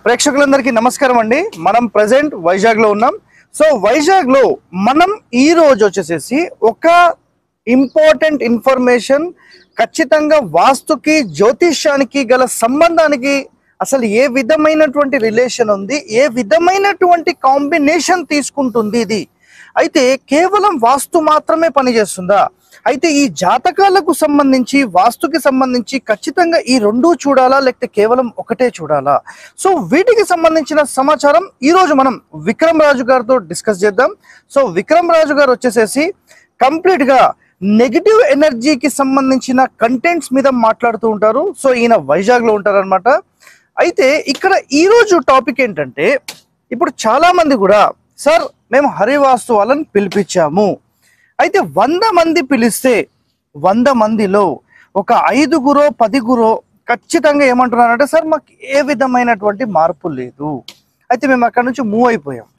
ప్రేక్షకులందరికీ నమస్కారం అండి మనం ప్రజెంట్ వైజాగ్ లో ఉన్నాం సో వైజాగ్ లో మనం ఈ రోజు వచ్చేసేసి ఒక ఇంపార్టెంట్ ఇన్ఫర్మేషన్ ఖచ్చితంగా వాస్తుకి జ్యోతిష్యానికి గల సంబంధానికి అసలు ఏ విధమైనటువంటి రిలేషన్ ఉంది ఏ విధమైనటువంటి కాంబినేషన్ తీసుకుంటుంది ఇది అయితే కేవలం వాస్తు మాత్రమే పనిచేస్తుందా అయితే ఈ జాతకాలకు సంబంధించి వాస్తుకి సంబంధించి ఖచ్చితంగా ఈ రెండు చూడాలా లేకపోతే కేవలం ఒకటే చూడాలా సో వీటికి సంబంధించిన సమాచారం ఈ రోజు మనం విక్రమ్ రాజు గారితో డిస్కస్ చేద్దాం సో విక్రమ్ రాజు గారు వచ్చేసేసి కంప్లీట్ గా నెగిటివ్ ఎనర్జీకి సంబంధించిన కంటెంట్స్ మీద మాట్లాడుతూ ఉంటారు సో ఈయన వైజాగ్ లో ఉంటారు అనమాట అయితే ఇక్కడ ఈ రోజు టాపిక్ ఏంటంటే ఇప్పుడు చాలా మంది కూడా సార్ మేము హరివాస్తు వాళ్ళని పిలిపించాము అయితే వంద మంది పిలిస్తే వంద మందిలో ఒక ఐదుగురో పదిగురో ఖచ్చితంగా ఏమంటున్నారంటే సార్ మాకు ఏ విధమైనటువంటి మార్పు లేదు అయితే మేము అక్కడ నుంచి మూవ్ అయిపోయాం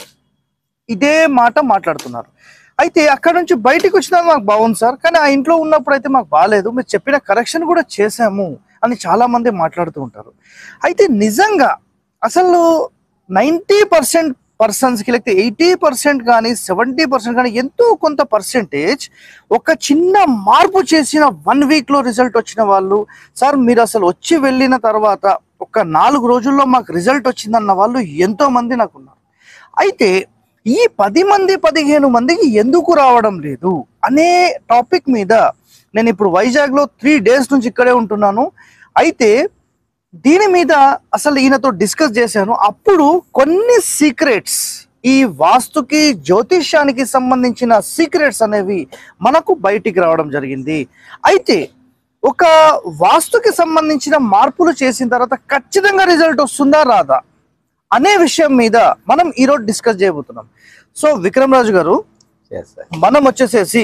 ఇదే మాట మాట్లాడుతున్నారు అయితే అక్కడ నుంచి బయటికి వచ్చినా మాకు బాగుంది సార్ కానీ ఆ ఇంట్లో ఉన్నప్పుడు అయితే మాకు బాగాలేదు మీరు చెప్పిన కరెక్షన్ కూడా చేశాము అని చాలా మంది మాట్లాడుతూ ఉంటారు అయితే నిజంగా అసలు నైంటీ పర్సెంట్ పర్సన్స్కి లేకపోతే ఎయిటీ పర్సెంట్ కానీ సెవెంటీ పర్సెంట్ కానీ ఎంతో కొంత పర్సెంటేజ్ ఒక చిన్న మార్పు చేసిన వన్ వీక్లో రిజల్ట్ వచ్చిన వాళ్ళు సార్ మీరు అసలు వచ్చి వెళ్ళిన తర్వాత ఒక నాలుగు రోజుల్లో మాకు రిజల్ట్ వచ్చిందన్న వాళ్ళు ఎంతో మంది నాకు ఉన్నారు అయితే ఈ పది మంది పదిహేను మందికి ఎందుకు రావడం లేదు అనే టాపిక్ మీద నేను ఇప్పుడు వైజాగ్లో త్రీ డేస్ నుంచి ఇక్కడే ఉంటున్నాను అయితే దీని మీద అసలు ఈయనతో డిస్కస్ చేశాను అప్పుడు కొన్ని సీక్రెట్స్ ఈ వాస్తుకి జ్యోతిష్యానికి సంబంధించిన సీక్రెట్స్ అనేవి మనకు బయటికి రావడం జరిగింది అయితే ఒక వాస్తుకి సంబంధించిన మార్పులు చేసిన తర్వాత ఖచ్చితంగా రిజల్ట్ వస్తుందా రాదా అనే విషయం మీద మనం ఈరోజు డిస్కస్ చేయబోతున్నాం సో విక్రమ్ రాజు గారు ఎస్ సార్ మనం వచ్చేసేసి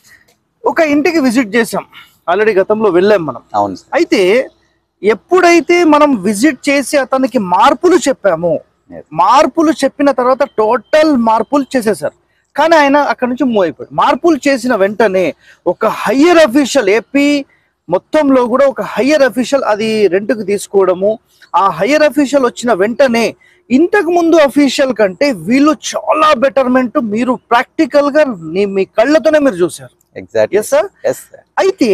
ఒక ఇంటికి విజిట్ చేసాం ఆల్రెడీ గతంలో వెళ్ళాం మనం అవును సార్ అయితే ఎప్పుడైతే మనం విజిట్ చేసి అతనికి మార్పులు చెప్పామో Yes. మార్పులు చెప్పిన తర్వాత టోటల్ మార్పులు చేసేసారు కానీ ఆయన అక్కడ నుంచి మూవ్ అయిపోయాడు మార్పులు చేసిన వెంటనే ఒక హయ్యర్ అఫీషియల్ ఏపీ మొత్తంలో కూడా ఒక హయ్యర్ అఫీషియల్ అది రెంట్కి తీసుకోవడము ఆ హయ్యర్ అఫీషియల్ వచ్చిన వెంటనే ఇంతకు ముందు అఫీషియల్ కంటే వీళ్ళు చాలా బెటర్మెంట్ మీరు ప్రాక్టికల్ గా నీ- మీ కళ్ళతోనే మీరు చూసారు exact yes sir yes sir అయితే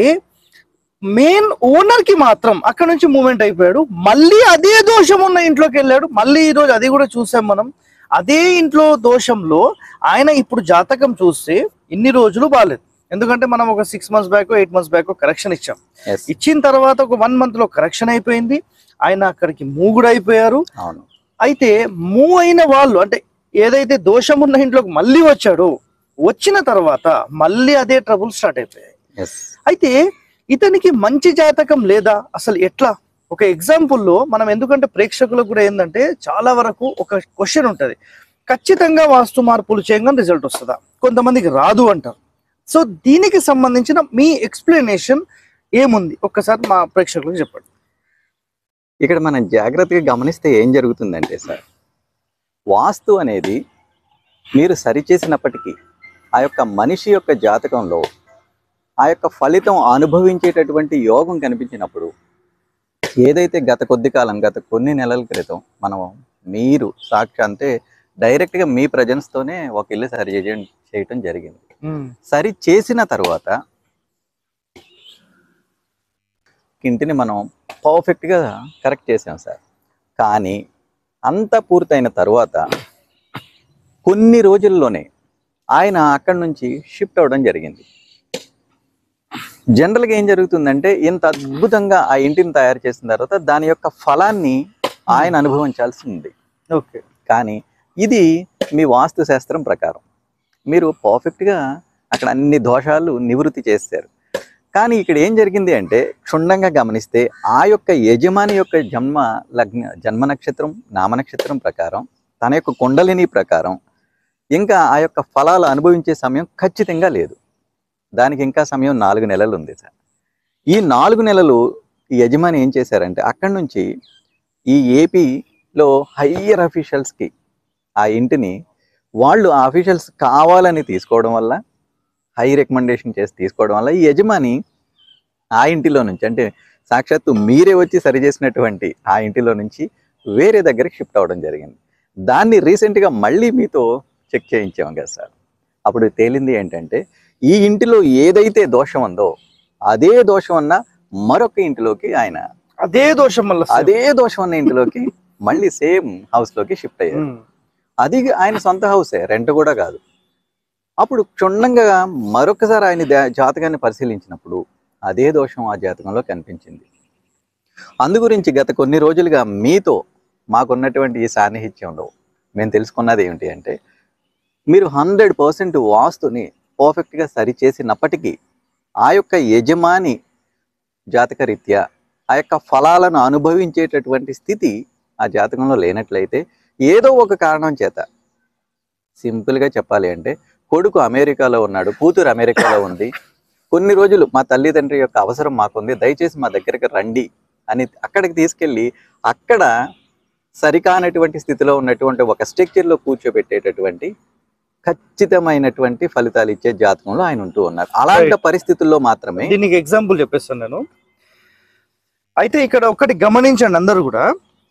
మెయిన్ ఓనర్ కి మాత్రం అక్కడ నుంచి మూమెంట్ అయిపోయాడు మళ్ళీ అదే దోషం ఉన్న ఇంట్లోకి వెళ్ళాడు మళ్ళీ ఈ రోజు అది కూడా చూసాం మనం అదే ఇంట్లో దోషంలో ఆయన ఇప్పుడు జాతకం చూస్తే ఇన్ని రోజులు బాగాలేదు ఎందుకంటే మనం ఒక six months back eight months back correction ఇచ్చాం ఎస్ ఇచ్చిన తర్వాత ఒక వన్ మంత్ లో కరెక్షన్ అయిపోయింది ఆయన అక్కడికి మూగుడు అయిపోయారు అవును అయితే మూవ్ అయిన వాళ్ళు అంటే ఏదైతే దోషం ఉన్న ఇంట్లోకి మళ్ళీ వచ్చాడో వచ్చిన తర్వాత మళ్ళీ అదే ట్రబుల్ స్టార్ట్ అయిపోయాయి ఎస్ అయితే ఇతనికి మంచి జాతకం లేదా అసలు ఎట్లా ఒక ఎగ్జాంపుల్లో మనం ఎందుకంటే ప్రేక్షకులకు కూడా ఏంటంటే చాలా వరకు ఒక క్వశ్చన్ ఉంటది ఖచ్చితంగా వాస్తు మార్పులు చేయగానే రిజల్ట్ వస్తుందా కొంతమందికి రాదు అంటారు సో దీనికి సంబంధించిన మీ ఎక్స్ప్లెనేషన్ ఏముంది ఒక్కసారి మా ప్రేక్షకులకు చెప్పండి ఇక్కడ మనం జాగ్రత్తగా గమనిస్తే ఏం జరుగుతుందంటే సార్ వాస్తు అనేది మీరు సరిచేసినప్పటికీ ఆ యొక్క మనిషి యొక్క జాతకంలో ఆ యొక్క ఫలితం అనుభవించేటటువంటి యోగం కనిపించినప్పుడు ఏదైతే గత కొద్ది కాలం గత కొన్ని నెలల క్రితం మనం మీరు సాక్షి అంటే డైరెక్ట్గా మీ ప్రజెన్స్తోనే ఒక ఇల్లు సరి చేయడం చేయటం జరిగింది సరి చేసిన తర్వాత ఇంటిని మనం పర్ఫెక్ట్గా కరెక్ట్ చేసాం సార్ కానీ అంతా పూర్తయిన తర్వాత కొన్ని రోజుల్లోనే ఆయన అక్కడి నుంచి షిఫ్ట్ అవ్వడం జరిగింది జనరల్గా ఏం జరుగుతుందంటే ఇంత అద్భుతంగా ఆ ఇంటిని తయారు చేసిన తర్వాత దాని యొక్క ఫలాన్ని ఆయన అనుభవించాల్సి ఉంది ఓకే కానీ ఇది మీ వాస్తు శాస్త్రం ప్రకారం మీరు పర్ఫెక్ట్గా అక్కడ అన్ని దోషాలు నివృత్తి చేస్తారు కానీ ఇక్కడ ఏం జరిగింది అంటే క్షుణ్ణంగా గమనిస్తే ఆ యొక్క యజమాని యొక్క జన్మ లగ్న జన్మ నక్షత్రం నామ నక్షత్రం ప్రకారం తన యొక్క కుండలిని ప్రకారం ఇంకా ఆ యొక్క ఫలాలు అనుభవించే సమయం ఖచ్చితంగా లేదు దానికి ఇంకా సమయం నాలుగు నెలలు ఉంది సార్ ఈ నాలుగు నెలలు ఈ యజమాని ఏం చేశారంటే అక్కడి నుంచి ఈ ఏపీలో హయ్యర్ అఫీషియల్స్కి ఆ ఇంటిని వాళ్ళు ఆ అఫీషియల్స్ కావాలని తీసుకోవడం వల్ల హై రికమెండేషన్ చేసి తీసుకోవడం వల్ల ఈ యజమాని ఆ ఇంటిలో నుంచి అంటే సాక్షాత్తు మీరే వచ్చి సరి చేసినటువంటి ఆ ఇంటిలో నుంచి వేరే దగ్గరికి షిఫ్ట్ అవ్వడం జరిగింది దాన్ని రీసెంట్గా మళ్ళీ మీతో చెక్ చేయించాం కదా సార్ అప్పుడు తేలింది ఏంటంటే ఈ ఇంటిలో ఏదైతే దోషం ఉందో అదే దోషం ఉన్న మరొక ఇంటిలోకి ఆయన అదే దోషం వల్ల అదే దోషం ఉన్న ఇంటిలోకి మళ్ళీ సేమ్ హౌస్ లోకి షిఫ్ట్ అయ్యారు అది ఆయన సొంత హౌసే రెంట్ కూడా కాదు అప్పుడు క్షుణ్ణంగా మరొకసారి ఆయన దా- జాతకాన్ని పరిశీలించినప్పుడు అదే దోషం ఆ జాతకంలో కనిపించింది అందు గురించి గత కొన్ని రోజులుగా మీతో మాకున్నటువంటి ఈ సాన్నిహిత్యంలో మేము తెలుసుకున్నది ఏమిటి అంటే మీరు హండ్రెడ్ పర్సెంట్ వాస్తుని పర్ఫెక్ట్గా సరిచేసినప్పటికీ ఆ యొక్క యజమాని జాతకరీత్యా ఆ యొక్క ఫలాలను అనుభవించేటటువంటి స్థితి ఆ జాతకంలో లేనట్లయితే ఏదో ఒక కారణం చేత సింపుల్గా చెప్పాలి అంటే కొడుకు అమెరికాలో ఉన్నాడు కూతురు అమెరికాలో ఉంది కొన్ని రోజులు మా తల్లిదండ్రి యొక్క అవసరం మాకుంది దయచేసి మా దగ్గరికి రండి అని అక్కడికి తీసుకెళ్ళి అక్కడ సరికానటువంటి స్థితిలో ఉన్నటువంటి ఒక స్ట్రక్చర్లో కూర్చోబెట్టేటటువంటి ఖచ్చితమైనటువంటి ఫలితాలు ఇచ్చే జాతకంలో ఆయన ఉంటూ ఉన్నారు అలాంటి పరిస్థితుల్లో మాత్రమే దీనికి ఎగ్జాంపుల్ చెప్పేస్తాను నేను అయితే ఇక్కడ ఒకటి గమనించండి అందరూ కూడా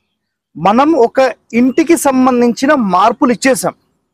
మనం ఒక ఇంటికి సంబంధించిన మార్పులు ఇచ్చేసాం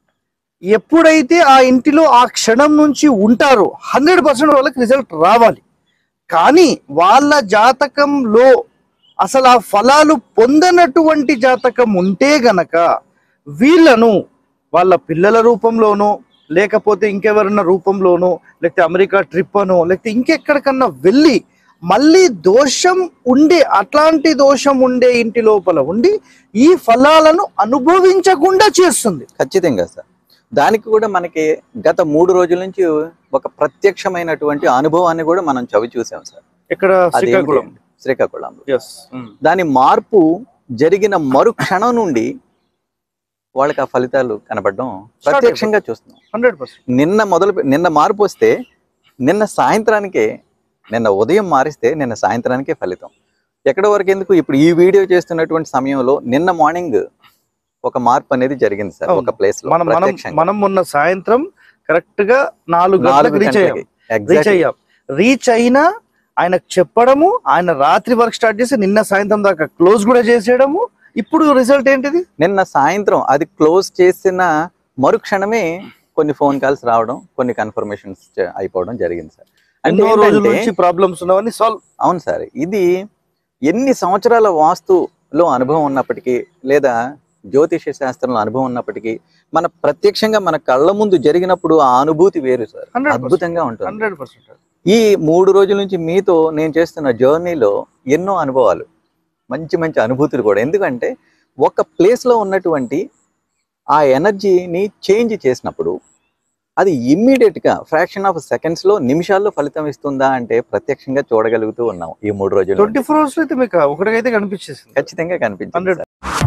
ఎప్పుడైతే ఆ ఇంటిలో ఆ క్షణం నుంచి ఉంటారో హండ్రెడ్ పర్సెంట్ వాళ్ళకి రిజల్ట్ రావాలి కానీ వాళ్ళ జాతకంలో అసలు ఆ ఫలాలు పొందనటువంటి జాతకం ఉంటే గనక వీళ్ళను వాళ్ళ పిల్లల రూపంలోనో లేకపోతే ఇంకెవరన్నా రూపంలోనో లేకపోతే అమెరికా ట్రిప్ అనో లేకపోతే ఇంకెక్కడికన్నా వెళ్ళి మళ్ళీ దోషం ఉండే అట్లాంటి దోషం ఉండే ఇంటి లోపల ఉండి ఈ ఫలాలను అనుభవించకుండా చేస్తుంది ఖచ్చితంగా సార్ దానికి కూడా మనకి గత మూడు రోజుల నుంచి ఒక ప్రత్యక్షమైనటువంటి అనుభవాన్ని కూడా మనం చవి చూసాం సార్ ఇక్కడ అదేంటి? శ్రీకాకుళం శ్రీకాకుళంలో ఎస్ దాని మార్పు జరిగిన మరుక్షణం నుండి వాళ్ళకి ఆ ఫలితాలు కనబడడం ప్రత్యక్షంగా చూస్తున్నాం హండ్రెడ్ పర్సెంట్ నిన్న మొదలు నిన్న మార్పు వస్తే నిన్న సాయంత్రానికే నిన్న ఉదయం మారిస్తే నిన్న సాయంత్రానికే ఫలితం ఎక్కడ వరకు ఎందుకు ఇప్పుడు ఈ వీడియో చేస్తున్నటువంటి సమయంలో నిన్న మార్నింగ్ ఒక మార్పు అనేది జరిగింది సార్ అవును. ఒక ప్లేస్ లో మనం మనం ప్రత్యక్షంగా. మనం మొన్న సాయంత్రం కరెక్ట్ గా నాలుగు నాలుగు గంటలకు రీచ్ అయ్యాం గంటలకి. Reach Exactly. అయ్యాం రీచ్ అయినా ఆయనకు చెప్పడము ఆయన రాత్రి వర్క్ స్టార్ట్ చేసి నిన్న సాయంత్రం దాకా క్లోజ్ కూడా చేసేయడము ఇప్పుడు రిజల్ట్ ఏంటిది నిన్న సాయంత్రం అది క్లోజ్ చేసిన మరుక్షణమే కొన్ని ఫోన్ కాల్స్ రావడం కొన్ని కన్ఫర్మేషన్స్ అయిపోవడం జరిగింది సార్ అంటే ఎన్నో రోజుల ఏంటంటే- నుంచి ప్రాబ్లమ్స్ ఉన్నవన్నీ సాల్వ్ అవును సార్ ఇది ఎన్ని సంవత్సరాల వాస్తులో అనుభవం ఉన్నప్పటికీ లేదా జ్యోతిష శాస్త్రంలో అనుభవం ఉన్నప్పటికీ మన ప్రత్యక్షంగా మన కళ్ళ ముందు జరిగినప్పుడు ఆ అనుభూతి వేరు సార్ 100%. అద్భుతంగా ఉంటుంది హండ్రెడ్ పర్సెంట్ ఈ మూడు రోజుల నుంచి మీతో నేను చేస్తున్న జర్నీలో ఎన్నో అనుభవాలు మంచి మంచి అనుభూతులు కూడా ఎందుకంటే ఒక ప్లేస్లో ఉన్నటువంటి ఆ ఎనర్జీని చేంజ్ చేసినప్పుడు అది ఇమ్మీడియట్గా ఫ్రాక్షన్ ఆఫ్ సెకండ్స్లో నిమిషాల్లో ఫలితం ఇస్తుందా అంటే ప్రత్యక్షంగా చూడగలుగుతూ ఉన్నాం ఈ మూడు రోజులు ట్వంటీ ఫోర్ అవర్స్ అయితే మీకు ఒకటికైతే కనిపించేసింది ఖచ్చితంగా కనిపించింది 100. సార్.